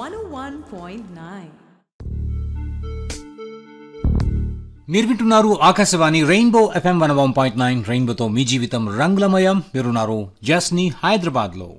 101.9. మీరు వింటున్నారు Akashvani rainbow FM one one point nine రెయిన్బోతో మీ జీవితం రంగులమయం మీరున్నారు జస్ని హైదరాబాద్ లో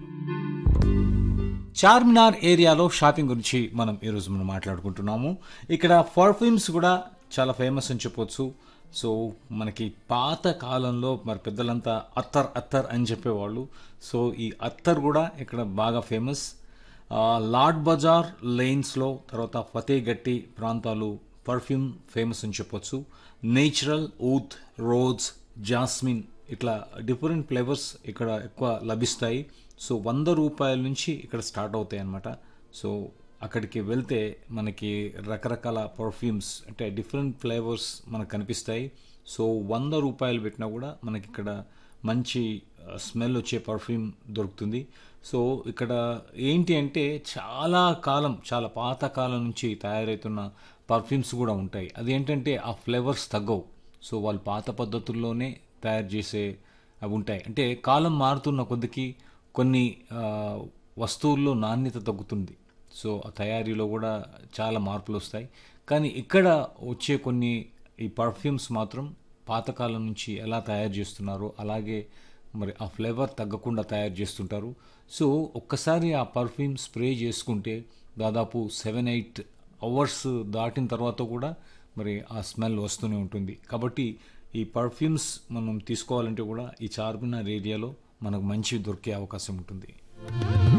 చార్మినార్ ఏరియాలో షాపింగ్ గురించి మనం ఈరోజు మనం మాట్లాడుకుంటున్నాము ఇక్కడ పర్ఫ్యూమ్స్ కూడా చాలా ఫేమస్ అని చెప్పొచ్చు సో మనకి పాత కాలంలో మరి పెద్దలంతా అత్తర్ అత్తర్ అని చెప్పేవాళ్ళు సో ఈ అత్తర్ కూడా ఇక్కడ బాగా ఫేమస్ ఆ, లార్డ్ బజార్ లేన్స్లో తర్వాత ఫతేగట్టి ప్రాంతాలు పర్ఫ్యూమ్ ఫేమస్ అని చెప్పొచ్చు నేచురల్ ఊత్ రోజ్ జాస్మిన్ ఇట్లా డిఫరెంట్ ఫ్లేవర్స్ ఇక్కడ ఎక్కువ లభిస్తాయి సో వంద రూపాయల నుంచి ఇక్కడ స్టార్ట్ అవుతాయి అన్నమాట సో అక్కడికి వెళ్తే మనకి రకరకాల పర్ఫ్యూమ్స్ అంటే డిఫరెంట్ ఫ్లేవర్స్ మనకు కనిపిస్తాయి సో వంద రూపాయలు పెట్టినా కూడా మనకి ఇక్కడ మంచి స్మెల్ వచ్చే పర్ఫ్యూమ్ దొరుకుతుంది సో ఇక్కడ ఏంటి అంటే చాలా కాలం చాలా పాత కాలం నుంచి తయారవుతున్న పర్ఫ్యూమ్స్ కూడా ఉంటాయి అదేంటంటే ఆ ఫ్లేవర్స్ తగ్గవు సో వాళ్ళు పాత పద్ధతుల్లోనే తయారు చేసే అవి ఉంటాయి అంటే కాలం మారుతున్న కొద్దికి కొన్ని ఆ, వస్తువుల్లో నాణ్యత తగ్గుతుంది సో ఆ తయారీలో కూడా చాలా మార్పులు వస్తాయి కానీ ఇక్కడ వచ్చే కొన్ని ఈ పర్ఫ్యూమ్స్ మాత్రం పాతకాలం నుంచి ఎలా తయారు చేస్తున్నారో అలాగే మరి ఆ ఫ్లేవర్ తగ్గకుండా తయారు చేస్తుంటారు సో ఒక్కసారి ఆ పర్ఫ్యూమ్ స్ప్రే చేసుకుంటే దాదాపు సెవెన్ ఎయిట్ అవర్స్ దాటిన తర్వాత కూడా మరి ఆ స్మెల్ వస్తూనే ఉంటుంది కాబట్టి ఈ పర్ఫ్యూమ్స్ మనం తీసుకోవాలంటే కూడా ఈ చార్మినార్ ఏరియాలో మనకు మంచి దొరికే అవకాశం ఉంటుంది